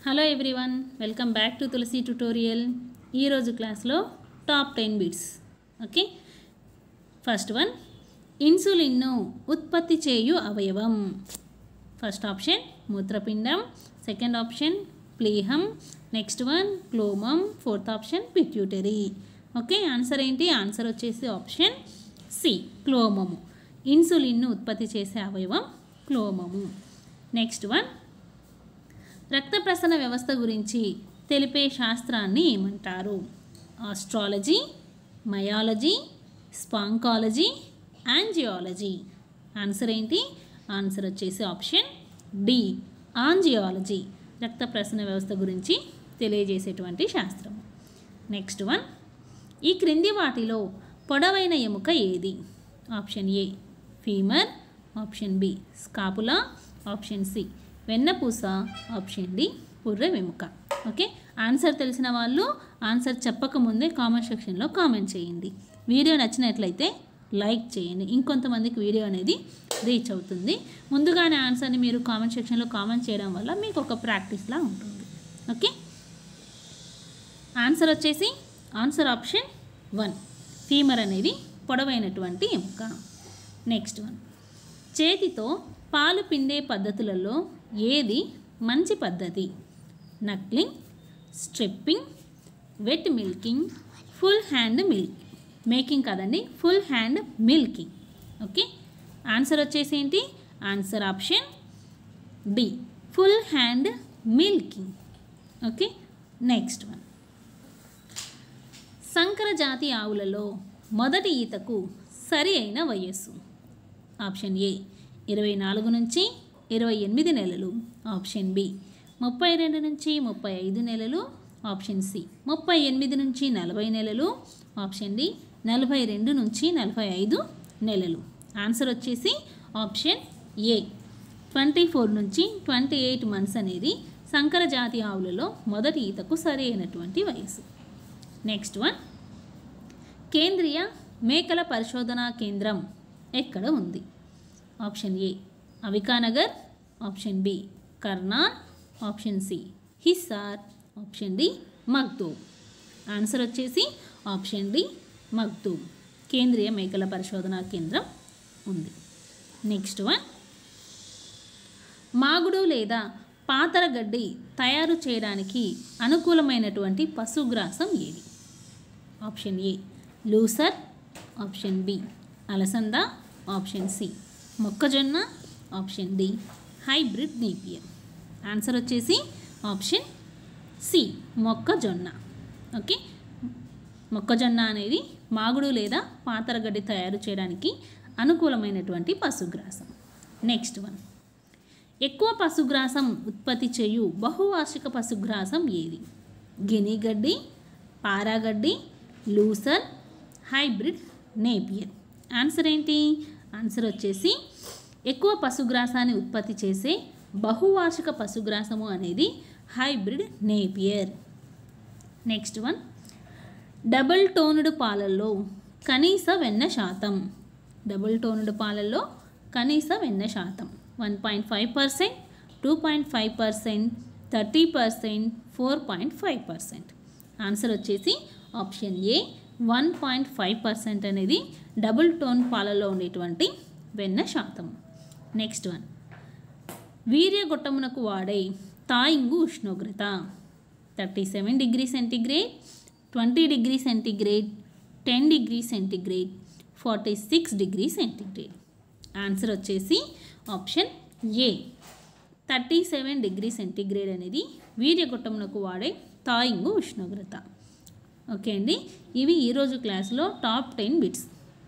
hello everyone welcome back to Tulasi tutorial ఈరోజు క్లాస్లో top ten bits okay first one ఇన్సులిన్ను ఉత్పత్తి చేయు అవయవం ఫస్ట్ ఆప్షన్ మూత్రపిండం సెకండ్ ఆప్షన్ ప్లీహం నెక్స్ట్ వన్ క్లోమం fourth option pituitary okay answer ఏంటి ఆన్సర్ వచ్చేసి ఆప్షన్ సి క్లోమము ఇన్సులిన్ను ఉత్పత్తి చేసే అవయవం క్లోమము నెక్స్ట్ వన్ రక్త ప్రసరణ వ్యవస్థ గురించి తెలిపే శాస్త్రాన్ని ఏమంటారు astrology myology splanchnology angiology answer ఏంటి ఆన్సర్ వచ్చేసి ఆప్షన్ డి ఆంజియాలజీ రక్త ప్రసరణ వ్యవస్థ గురించి తెలియజేసేటువంటి శాస్త్రం నెక్స్ట్ వన్ ఈ క్రింది వాటిలో పొడవైన ఎముక ఏది option A femur option B scapula option C వెన్నపూస ఆప్షన్ డి పుర్రె వెముక ఓకే ఆన్సర్ తెలిసిన వాళ్ళు ఆన్సర్ చెప్పకముందే కామెంట్ సెక్షన్లో కామెంట్ చేయండి వీడియో నచ్చినట్లయితే లైక్ చేయండి ఇంకొంతమందికి వీడియో అనేది రీచ్ అవుతుంది ముందుగానే ఆన్సర్ని మీరు కామెంట్ సెక్షన్లో కామెంట్ చేయడం వల్ల మీకు ఒక ప్రాక్టీస్లా ఉంటుంది ఓకే ఆన్సర్ వచ్చేసి ఆన్సర్ ఆప్షన్ వన్ ఫీమర్ అనేది పొడవైనటువంటి ఎముక నెక్స్ట్ వన్ చేతితో పాలు పిండే పద్ధతులలో ఏది మంచి పద్ధతి knuckling stripping wet milking full hand milk making కదండి full hand milking okay answer వచ్చేసి ఏంటి answer option D full hand milking okay next one సంకర జాతి ఆవులలో మొదటి ఈతకు సరి అయిన వయస్సు ఆప్షన్ ఏ ఇరవై నాలుగు నుంచి ఇరవై ఎనిమిది నెలలు ఆప్షన్ బి ముప్పై రెండు నుంచి ముప్పై ఐదు నెలలు ఆప్షన్ సి ముప్పై ఎనిమిది నుంచి నలభై నెలలు ఆప్షన్ డి నలభై రెండు నుంచి నలభై ఐదు నెలలు ఆన్సర్ వచ్చేసి ఆప్షన్ ఏ ట్వంటీ ఫోర్ నుంచి ట్వంటీ ఎయిట్ మంత్స్ అనేది సంకర జాతి ఆవులలో మొదటి ఈతకు సరి అయినటువంటి వయసు నెక్స్ట్ వన్ కేంద్రీయ మేకల పరిశోధనా కేంద్రం ఎక్కడ ఉంది option A Avikanagar option B Karnal option C Hissar option D Makhdoom answer వచ్చేసి ఆప్షన్ డి మగ్దూమ్ కేంద్రీయ మేకల పరిశోధనా కేంద్రం ఉంది నెక్స్ట్ వన్ మాగుడు లేదా పాతర గడ్డి తయారు చేయడానికి అనుకూలమైనటువంటి పశుగ్రాసం ఏది option A lucerne option B అలసంద ఆప్షన్ సి మొక్కజొన్న option D hybrid Napier answer వచ్చేసి ఆప్షన్ సి మొక్కజొన్న ఓకే మొక్కజొన్న అనేది మాగుడు లేదా పాతరగడ్డి తయారు చేయడానికి అనుకూలమైనటువంటి పశుగ్రాసం నెక్స్ట్ వన్ ఎక్కువ పశుగ్రాసం ఉత్పత్తి చేయు బహువార్షిక పశుగ్రాసం ఏది గిని గడ్డి పారాగడ్డి లూసర్ హైబ్రిడ్ నేపియర్ ఆన్సర్ ఏంటి ఆన్సర్ వచ్చేసి ఎక్కువ పశుగ్రాసాన్ని ఉత్పత్తి చేసే బహువార్షిక పశుగ్రాసము అనేది hybrid Napier next one double toned పాలల్లో కనీస వెన్న శాతం డబుల్ టోనుడ్ పాలల్లో కనీస వెన్న శాతం one point five percent two point five percent thirty percent four point five percent answer వచ్చేసి option A one point five percent అనేది డబుల్ టోన్ పాలలో ఉండేటువంటి వెన్న శాతం నెక్స్ట్ వన్ వీర్యగొట్టమునకు వాడే తాయింగు ఉష్ణోగ్రత thirty seven degree centigrade twenty degree centigrade ten degree centigrade forty six degree centigrade answer వచ్చేసి option A thirty seven degree centigrade అనేది వీర్యగొట్టమునకు వాడే తాయింగు ఉష్ణోగ్రత ఓకే అండి ఇవి ఈరోజు క్లాస్లో top ten bits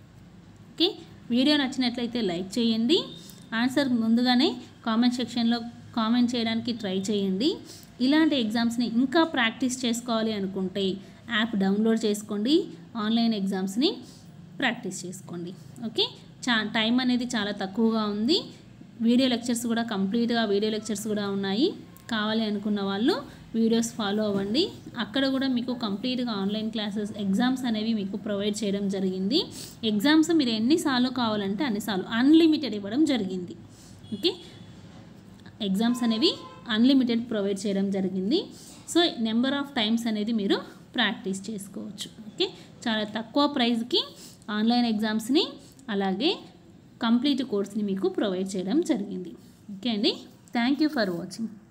okay video నచ్చినట్లయితే లైక్ చేయండి ఆన్సర్ ముందుగానే కామెంట్ సెక్షన్లో కామెంట్ చేయడానికి ట్రై చేయండి ఇలాంటి ఎగ్జామ్స్ని ఇంకా ప్రాక్టీస్ చేసుకోవాలి అనుకుంటే యాప్ డౌన్లోడ్ చేసుకోండి ఆన్లైన్ ఎగ్జామ్స్ని ప్రాక్టీస్ చేసుకోండి ఓకే చా టైం అనేది చాలా తక్కువగా ఉంది వీడియో లెక్చర్స్ కూడా కంప్లీట్గా వీడియో లెక్చర్స్ కూడా ఉన్నాయి కావాలి అనుకున్న వాళ్ళు వీడియోస్ ఫాలో అవ్వండి అక్కడ కూడా మీకు కంప్లీట్గా ఆన్లైన్ క్లాసెస్ ఎగ్జామ్స్ అనేవి మీకు ప్రొవైడ్ చేయడం జరిగింది ఎగ్జామ్స్ మీరు ఎన్నిసార్లు కావాలంటే అన్నిసార్లు అన్లిమిటెడ్ ఇవ్వడం జరిగింది ఓకే ఎగ్జామ్స్ అనేవి అన్లిమిటెడ్ ప్రొవైడ్ చేయడం జరిగింది సో నెంబర్ ఆఫ్ టైమ్స్ అనేది మీరు ప్రాక్టీస్ చేసుకోవచ్చు ఓకే చాలా తక్కువ ప్రైస్కి ఆన్లైన్ ఎగ్జామ్స్ని అలాగే కంప్లీట్ కోర్స్ని మీకు ప్రొవైడ్ చేయడం జరిగింది ఓకే అండి థ్యాంక్ యూ ఫర్ వాచింగ్